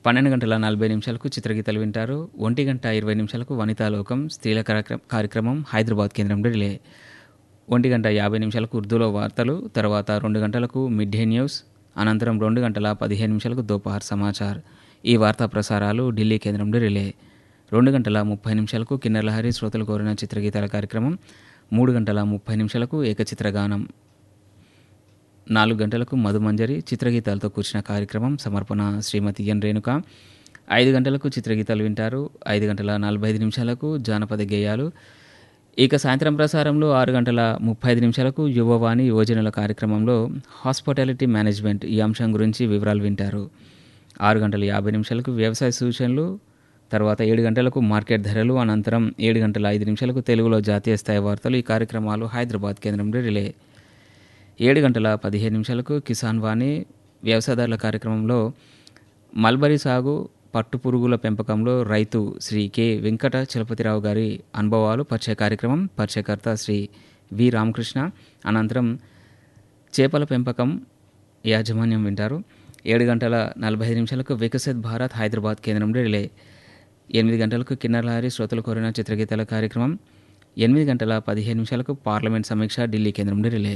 పన్నెండు గంటల నలభై నిమిషాలకు చిత్రగీతాలు వింటారు ఒంటి గంట ఇరవై నిమిషాలకు వనితాలోకం స్త్రీల కార్యక్ర- కార్యక్రమం హైదరాబాద్ కేంద్రంలో రిలే ఒంటి గంట యాభై నిమిషాలకు ఉర్దూలో వార్తలు తర్వాత రెండు గంటలకు మిడ్ డే న్యూస్ అనంతరం రెండు గంటల పదిహేను నిమిషాలకు దోపహార్ సమాచార్ ఈ వార్తా ప్రసారాలు ఢిల్లీ కేంద్రంలో రిలే రెండు గంటల ముప్పై నిమిషాలకు కిన్నెరలహరి శ్రోతలు కోరిన చిత్రగీతాల కార్యక్రమం మూడు గంటల ముప్పై నిమిషాలకు ఏకచిత్ర గానం నాలుగు గంటలకు మధుమంజరి చిత్రగీతాలతో కూర్చిన కార్యక్రమం సమర్పణ శ్రీమతి ఎన్ రేణుక ఐదు గంటలకు చిత్రగీతాలు వింటారు ఐదు గంటల నలభై ఐదు నిమిషాలకు జానపద గేయాలు ఇక సాయంత్రం ప్రసారంలో ఆరు గంటల ముప్పై ఐదు నిమిషాలకు యువవాణి యువజనుల కార్యక్రమంలో హాస్పిటాలిటీ మేనేజ్మెంట్ ఈ అంశం గురించి వివరాలు వింటారు ఆరు గంటల యాభై నిమిషాలకు వ్యవసాయ సూచనలు తర్వాత ఏడు గంటలకు మార్కెట్ ధరలు అనంతరం ఏడు గంటల ఐదు నిమిషాలకు తెలుగులో జాతీయ స్థాయి వార్తలు ఈ కార్యక్రమాలు హైదరాబాద్ కేంద్రంలో రిలే ఏడు గంటల పదిహేను నిమిషాలకు కిసాన్ వాణి వ్యవసాయదారుల కార్యక్రమంలో మల్బరీ సాగు పట్టు పురుగుల పెంపకంలో రైతు శ్రీ కె వెంకట చలపతిరావు గారి అనుభవాలు పరిచయ కార్యక్రమం పరిచయకర్త శ్రీ వి రామకృష్ణ అనంతరం చేపల పెంపకం యాజమాన్యం వింటారు ఏడు గంటల నలభై ఐదు నిమిషాలకు వికసిత్ భారత్ హైదరాబాద్ కేంద్రంలో రిలే ఎనిమిది గంటలకు కిన్నర్లహరి శ్రోతలు కోరిన చిత్రగీతాల కార్యక్రమం ఎనిమిది గంటల పదిహేను నిమిషాలకు పార్లమెంట్ సమీక్ష ఢిల్లీ కేంద్రంలో రిలే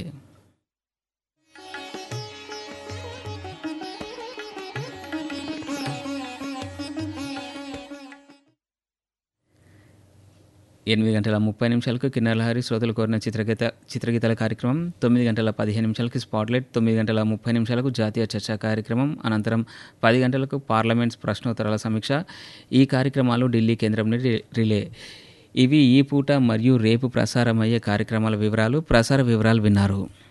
ఎనిమిది గంటల ముప్పై నిమిషాలకు కిన్నెరలహరి శ్రోతలు కోరిన చిత్రగీత చిత్రగీతాల కార్యక్రమం తొమ్మిది గంటల పదిహేను నిమిషాలకు స్పాట్లైట్ తొమ్మిది గంటల ముప్పై నిమిషాలకు జాతీయ చర్చా కార్యక్రమం అనంతరం పది గంటలకు పార్లమెంట్స్ ప్రశ్నోత్తరాల సమీక్ష ఈ కార్యక్రమాలు ఢిల్లీ కేంద్రం నుండి రిలే ఇవి ఈ పూట మరియు రేపు ప్రసారమయ్యే కార్యక్రమాల వివరాలు ప్రసార వివరాలు విన్నారు